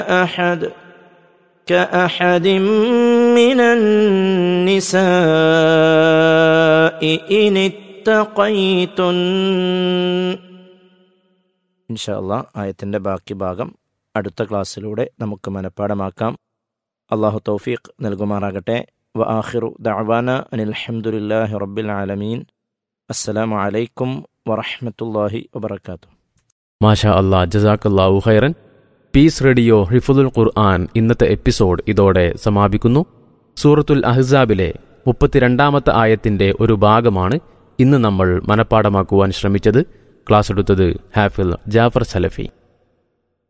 أحد كأحد من النساء إن اتقيتن ഇൻഷാല്ല ആയത്തിൻ്റെ ബാക്കി ഭാഗം അടുത്ത ക്ലാസ്സിലൂടെ നമുക്ക് മനഃപ്പാടമാക്കാം അള്ളാഹു തൗഫീഖ് നൽകുമാറാകട്ടെ വ ആഖിറു ദഅവാന അനിൽ ഹംദുലില്ലാഹി റബ്ബിൽ ആലമീൻ അസ്സലാമു അലൈക്കും വറഹ്മത്തുള്ളാഹി വബറകാതുഹു മാഷാ അല്ലാ ജസാക്കല്ലാഹു ഖൈറൻ പീസ് റേഡിയോ ഹിഫുദുൽ ഖുർആൻ ഇന്നത്തെ എപ്പിസോഡ് ഇതോടെ സമാപിക്കുന്നു സൂറത്തുൽ അഹ്സാബിലെ മുപ്പത്തിരണ്ടാമത്തെ ആയത്തിന്റെ ഒരു ഭാഗമാണ് ഇന്ന് നമ്മൾ മനഃപ്പാടമാക്കുവാൻ ശ്രമിച്ചത് ക്ലാസ് എടുത്തത് ഹാഫിൽ ജാഫർ സലഫി